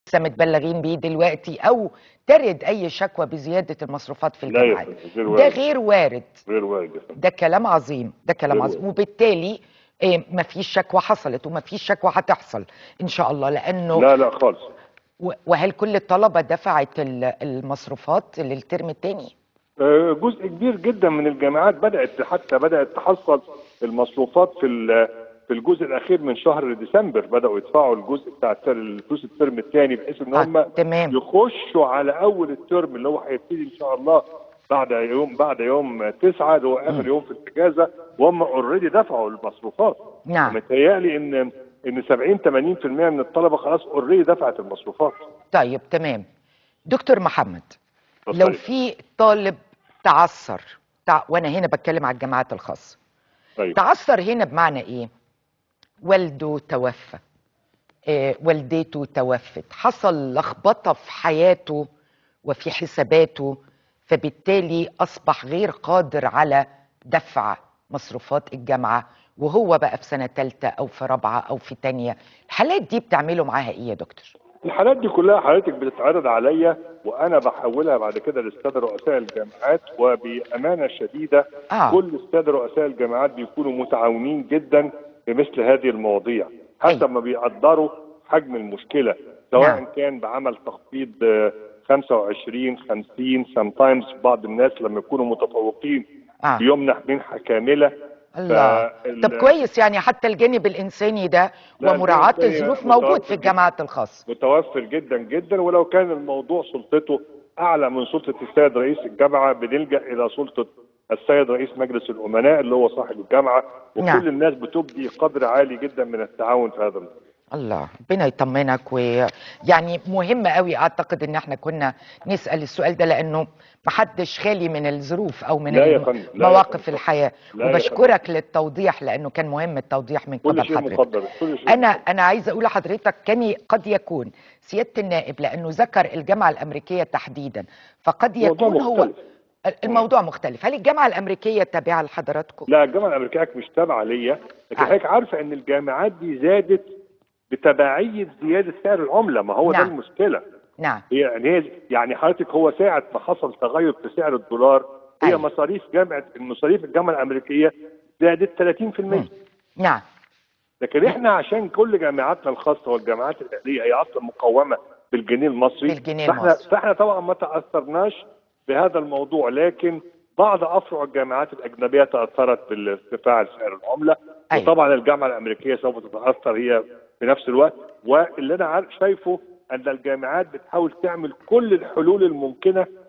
لسه متبلغين بيه دلوقتي او ترد اي شكوى بزياده المصروفات في لا يا الجامعات فندم، غير ده وارد. غير وارد غير وارد يا فندم ده كلام عظيم ده كلام غير عظيم وارد. وبالتالي إيه مفيش شكوى حصلت ومفيش شكوى هتحصل ان شاء الله لانه لا لا خالص و- وهل كل الطلبه دفعت ال- المصروفات للترم الثاني آه، جزء كبير جدا من الجامعات بدات حتى بدات تحصل المصروفات في ال- في الجزء الاخير من شهر ديسمبر بداوا يدفعوا الجزء بتاع التر- الفلوس الترم الثاني بحيث ان آه، هم تمام. يخشوا على اول الترم اللي هو هيبتدي ان شاء الله بعد يوم بعد يوم تسعة اللي هو اخر يوم في الاجازه وهم اوريدي دفعوا المصروفات نعم متهيألي ان ان 70 80% من الطلبه خلاص اوريدي دفعت المصروفات طيب تمام دكتور محمد اتفضلي. لو في طالب تعثر تع... وانا هنا بتكلم على الجامعات الخاصه طيب تعثر هنا بمعنى ايه والده توفى آه والدته توفت حصل لخبطه في حياته وفي حساباته فبالتالي اصبح غير قادر على دفع مصروفات الجامعه وهو بقى في سنه ثالثه او في رابعه او في تانية الحالات دي بتعملوا معاها ايه يا دكتور الحالات دي كلها حضرتك بتتعرض عليا وانا بحولها بعد كده للساده رؤساء الجامعات وبامانه شديده آه. كل الساده رؤساء الجامعات بيكونوا متعاونين جدا في مثل هذه المواضيع حسب أيوة. ما بيقدروا حجم المشكله سواء نعم. كان بعمل تخفيض آه، 25 50 سام تايمز بعض الناس لما يكونوا متفوقين آه. بيمنح منحه كامله الله فال- طب كويس يعني حتى الجانب الانساني ده لا، ومراعاه الجانب الإنساني الظروف موجود متوفر في الجامعات الخاصه متوفر جدا جدا ولو كان الموضوع سلطته اعلى من سلطه السيد رئيس الجامعه بنلجا الى سلطه السيد رئيس مجلس الامناء اللي هو صاحب الجامعه وكل نعم. الناس بتبدي قدر عالي جدا من التعاون في هذا الموضوع الله ربنا يطمنك ويعني مهم قوي اعتقد ان احنا كنا نسال السؤال ده لانه محدش خالي من الظروف او من لا يا الم- فندم، لا يا مواقف فندم. الحياه لا يا وبشكرك للتوضيح لانه كان مهم التوضيح من كل قبل شيء حضرتك مقدر كل شيء انا انا عايزه اقول لحضرتك كان قد يكون سياده النائب لانه ذكر الجامعه الامريكيه تحديدا فقد موضوع يكون هو مختلف. الموضوع مختلف هل الجامعه الامريكيه تابعه لحضراتكم لا الجامعه الامريكيه مش تابعه ليا لكن آه. حضرتك عارفه ان الجامعات دي زادت بتبعيه زياده سعر العمله ما هو ده نعم. المشكله نعم هي يعني هي يعني حضرتك هو ساعة ما حصل تغير في سعر الدولار هي أيوة. مصاريف جامعة مصاريف الجامعة الأمريكية زادت 30% مم. نعم لكن احنا عشان كل جامعاتنا الخاصة والجامعات الأهلية هي أصلا مقومة بالجنيه المصري بالجنيه فاحنا المصري. فاحنا طبعا ما تأثرناش بهذا الموضوع لكن بعض أفرع الجامعات الأجنبية تأثرت بالارتفاع سعر العملة أيوة. وطبعا الجامعة الأمريكية سوف تتأثر هي في نفس الوقت واللي أنا عارف شايفه أن الجامعات بتحاول تعمل كل الحلول الممكنة